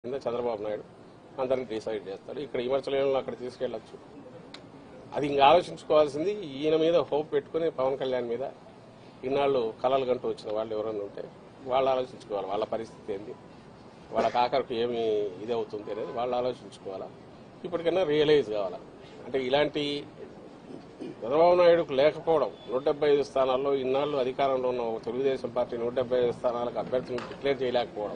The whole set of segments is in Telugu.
కింద చంద్రబాబు నాయుడు అందరిని డిసైడ్ చేస్తాడు ఇక్కడ విమర్శలను అక్కడ తీసుకెళ్లొచ్చు అది ఇంకా ఆలోచించుకోవాల్సింది ఈయన మీద హోప్ పెట్టుకుని పవన్ కళ్యాణ్ మీద ఇన్నాళ్ళు కలలు గంటూ వచ్చిన వాళ్ళు ఎవరైనా ఉంటే వాళ్ళు ఆలోచించుకోవాలి వాళ్ళ పరిస్థితి ఏంది వాళ్ళ ఆఖరికి ఏమి ఇది అవుతుంది అనేది వాళ్ళు ఆలోచించుకోవాలా ఇప్పటికైనా రియలైజ్ కావాలా అంటే ఇలాంటి చంద్రబాబు నాయుడుకు లేకపోవడం నూట డెబ్బై ఐదు స్థానాల్లో ఇన్నాళ్ళు అధికారంలో ఉన్న ఒక తెలుగుదేశం పార్టీ నూట డెబ్బై ఐదు స్థానాలకు అభ్యర్థులను డిక్లేర్ చేయలేకపోవడం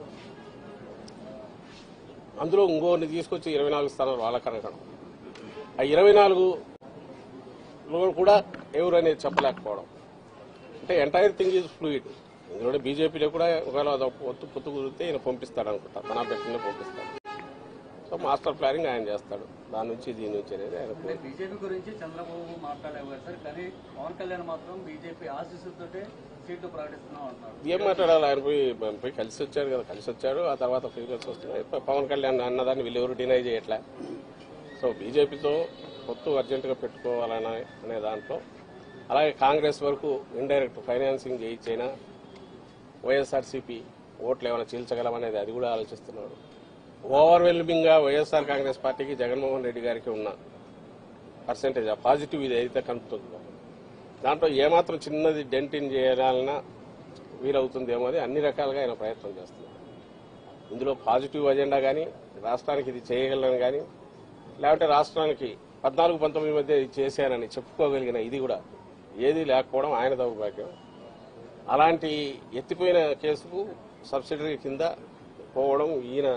అందులో ఇంకోని తీసుకొచ్చి ఇరవై నాలుగు స్థానాలు వాళ్ళ కనకడం ఆ ఇరవై నాలుగులో కూడా ఎవరు అనేది చెప్పలేకపోవడం అంటే ఎంటైర్ థింగ్ ఈజ్ ఫ్లూయిడ్ ఇందులో బీజేపీలో కూడా ఒకవేళ అది పొత్తు పొత్తు కుదిరితే ఈయన పంపిస్తాడు అనుకుంటా మన అభ్యర్థులనే పంపిస్తాడు సో మాస్టర్ ప్లానింగ్ ఆయన చేస్తాడు దాని నుంచి దీని నుంచి అనేది ఆయన అంటే బీజేపీ గురించి చంద్రబాబు మాట్లాడలేవు కదా సార్ కానీ పవన్ కళ్యాణ్ మాత్రం బీజేపీ ఆశీస్సులతోటే సీట్లు ప్రకటిస్తున్నాం అంటున్నారు ఏం మాట్లాడాలి ఆయన పోయి ఆయన పోయి కలిసి వచ్చాడు కదా కలిసి వచ్చాడు ఆ తర్వాత ఫీలింగ్స్ వస్తున్నాయి ప- పవన్ కళ్యాణ్ అన్నదాన్ని వీళ్ళు ఎవరు డినై చేయట్లే సో బీజేపీతో పొత్తు అర్జెంటుగా పెట్టుకోవాలనే అనే దాంట్లో అలాగే కాంగ్రెస్ వరకు ఇండైరెక్ట్ ఫైనాన్సింగ్ చేయించైనా వైఎస్ఆర్సీపీ ఓట్లు ఏమైనా చీల్చగలమనేది అది కూడా ఆలోచిస్తున్నాడు ఓవర్వెల్మింగ్ గా వైఎస్ఆర్ కాంగ్రెస్ పార్టీకి జగన్మోహన్ రెడ్డి గారికి ఉన్న పర్సెంటేజ్ ఆ పాజిటివ్ ఇది అయితే కనుపుతుందో దాంట్లో ఏమాత్రం చిన్నది డెంటిన్ చేయాలన్నా వీలవుతుందేమో అని అన్ని రకాలుగా ఆయన ప్రయత్నం చేస్తున్నారు ఇందులో పాజిటివ్ అజెండా కానీ రాష్ట్రానికి ఇది చేయగలను కానీ లేకపోతే రాష్ట్రానికి పద్నాలుగు పంతొమ్మిది మధ్య ఇది చేశానని చెప్పుకోగలిగిన ఇది కూడా ఏది లేకపోవడం ఆయన దౌర్భాగ్యం అలాంటి ఎత్తిపోయిన కేసుకు సబ్సిడరీ కింద పోవడం ఈయన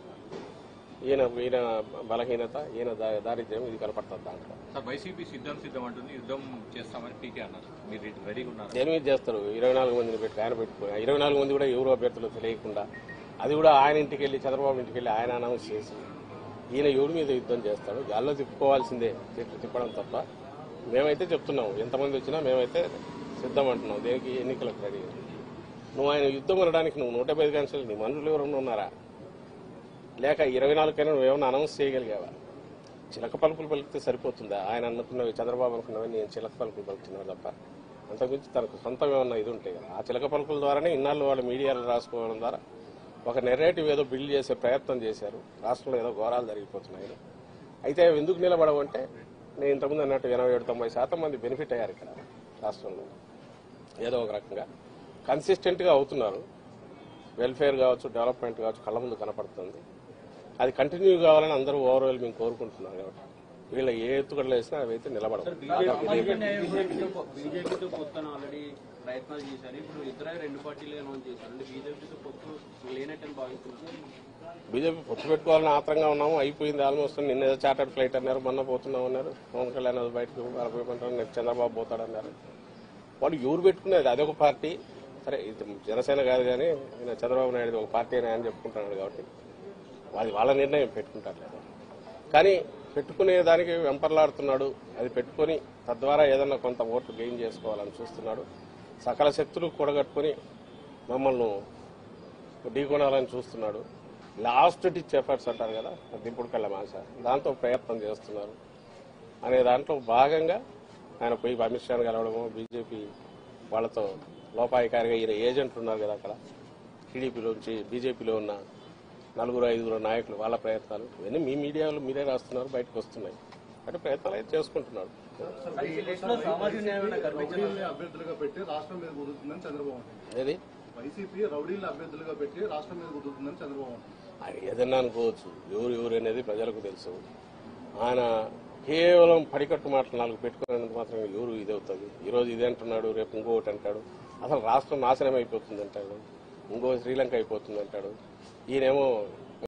ఈయన ఈయన బలహీనత ఈయన దా- దారిద్ర్యం ఇది కనపడుతుంది దాంట్లో సార్ వైసీపీ సిద్ధం సిద్ధం అంటుంది యుద్ధం చేస్తామని పీకే అన్నారు మీరు ఇటు రెడీగా ఉన్నారు దేని మీద చేస్తారు ఇరవై నాలుగు మందిని పెట్టి ఆయన పెట్టుకుని ఇరవై నాలుగు మంది కూడా ఎవరు అభ్యర్థులు తెలియకుండా అది కూడా ఆయన ఇంటికి వెళ్ళి చంద్రబాబు ఇంటికి వెళ్ళి ఆయన అనౌన్స్ చేసి ఈయన ఎవరి మీద యుద్ధం చేస్తాడు గాల్లో తిప్పుకోవాల్సిందే తిప్ప- తిప్పడం తప్ప మేమైతే చెప్తున్నాం ఎంతమంది వచ్చినా మేమైతే సిద్ధం అంటున్నాం దేనికి ఎన్నికలకు రెడీ నువ్వు ఆయన యుద్ధం అనడానికి నువ్వు నూట యాభై కాన్స్టిట్యూన్సీ నీ మనుషులు ఎవరన్నా ఉన్నారా లేక ఇరవై నాలుగు కైనా నువ్వేమన్నా అనౌన్స్ చేయగలిగావా చిలక పలుకులు పలికితే సరిపోతుందా ఆయన అనుకున్నవి చంద్రబాబు అనుకున్నవి నేను చిలక పలుకులు పలుకుతున్నాను తప్ప అంతకుమించి తనకు సొంతం ఏమన్నా ఇది ఉంటాయి కదా ఆ చిలక పలుకుల ద్వారానే ఇన్నాళ్ళు వాళ్ళు మీడియాలో రాసుకోవడం ద్వారా ఒక నెరేటివ్ ఏదో బిల్డ్ చేసే ప్రయత్నం చేశారు రాష్ట్రంలో ఏదో ఘోరాలు జరిగిపోతున్నాయి అయితే అవి ఎందుకు నిలబడవంటే నేను ఇంతకుముందు అన్నట్టు ఎనభై ఏడు తొంభై శాతం మంది బెనిఫిట్ అయ్యారు ఇక్కడ రాష్ట్రంలో ఏదో ఒక రకంగా కన్సిస్టెంట్గా అవుతున్నారు వెల్ఫేర్ కావచ్చు డెవలప్మెంట్ కావచ్చు కళ్ళ ముందు కనపడుతుంది అది కంటిన్యూ కావాలని అందరూ ఓవర్వెల్మింగ్ కోరుకుంటున్నారు కాబట్టి వీళ్ళ ఏ ఎత్తుగడలు వేసినా అవి అయితే నిలబడవు బీజేపీతో పొత్తున ఆల్రెడీ ప్రయత్నాలు చేశారు ఇప్పుడు ఇద్దరే రెండు పార్టీలు అనౌన్స్ చేశారు అంటే బీజేపీతో పొత్తు లేనట్టని భావిస్తున్నారు బీజేపీ పొత్తు పెట్టుకోవాలని ఆత్రంగా ఉన్నాము అయిపోయింది ఆల్మోస్ట్ నిన్న ఏదో చార్టర్డ్ ఫ్లైట్ అన్నారు మొన్న పోతున్నాం అన్నారు పవన్ కళ్యాణ్ అది బయటకు వెళ్ళిపోయమంటారు నెక్స్ట్ చంద్రబాబు పోతాడన్నారు వాళ్ళు ఎవరు పెట్టుకునేది అదొక పార్టీ సరే ఇది జనసేన కాదు కానీ ఈయన చంద్రబాబు నాయుడు ఒక పార్టీ అని ఆయన చెప్పుకుంటున్నాడు కాబట్టి అది వాళ్ళ నిర్ణయం పెట్టుకుంటారు లేదా కానీ పెట్టుకునే దానికి వెంపర్లాడుతున్నాడు అది పెట్టుకొని తద్వారా ఏదన్నా కొంత ఓట్లు గెయిన్ చేసుకోవాలని చూస్తున్నాడు సకల శక్తులు కూడగట్టుకొని మమ్మల్ని ఢీకొనాలని చూస్తున్నాడు లాస్ట్ టిచ్ ఎఫర్ట్స్ అంటారు కదా దింపుడు కళ్ళ మాస దాంతో ప్రయత్నం చేస్తున్నారు అనే దాంట్లో భాగంగా ఆయన పోయి అమిత్ షాను కలవడము బీజేపీ వాళ్ళతో లోపాయికారిగా ఈయన ఏజెంట్లు ఉన్నారు కదా అక్కడ టీడీపీలోంచి బీజేపీలో ఉన్న నలుగురు ఐదుగురు నాయకులు వాళ్ళ ప్రయత్నాలు ఇవన్నీ మీ మీడియాలో మీరే రాస్తున్నారు బయటకు వస్తున్నాయి అంటే ప్రయత్నాలు అయితే చేసుకుంటున్నాడు ఈ లిస్ట్ లో సామాజిక న్యాయం కనిపించారు రౌడీల్ని అభ్యర్థులుగా పెట్టి రాష్ట్రం మీద కుదురుతుందని చంద్రబాబు అంటున్నారు. ఏది వైసీపీ రౌడీల్ని అభ్యర్థులుగా పెట్టి రాష్ట్రం మీద కుదురుతుందని చంద్రబాబు అంటున్నారు. ఆయన ఏదన్నా అనుకోవచ్చు ఎవరు ఎవరు అనేది ప్రజలకు తెలుసు ఆయన కేవలం పడికట్టు మాటలు నాలుగు పెట్టుకునేందుకు మాత్రం ఎవరు ఇది అవుతుంది ఈరోజు ఇది అంటున్నాడు రేపు ఇంకొకటి అంటాడు అసలు రాష్ట్రం నాశనం అయిపోతుంది అంటాడు ఇంకో శ్రీలంక అయిపోతుంది అంటాడు ఈయనేమో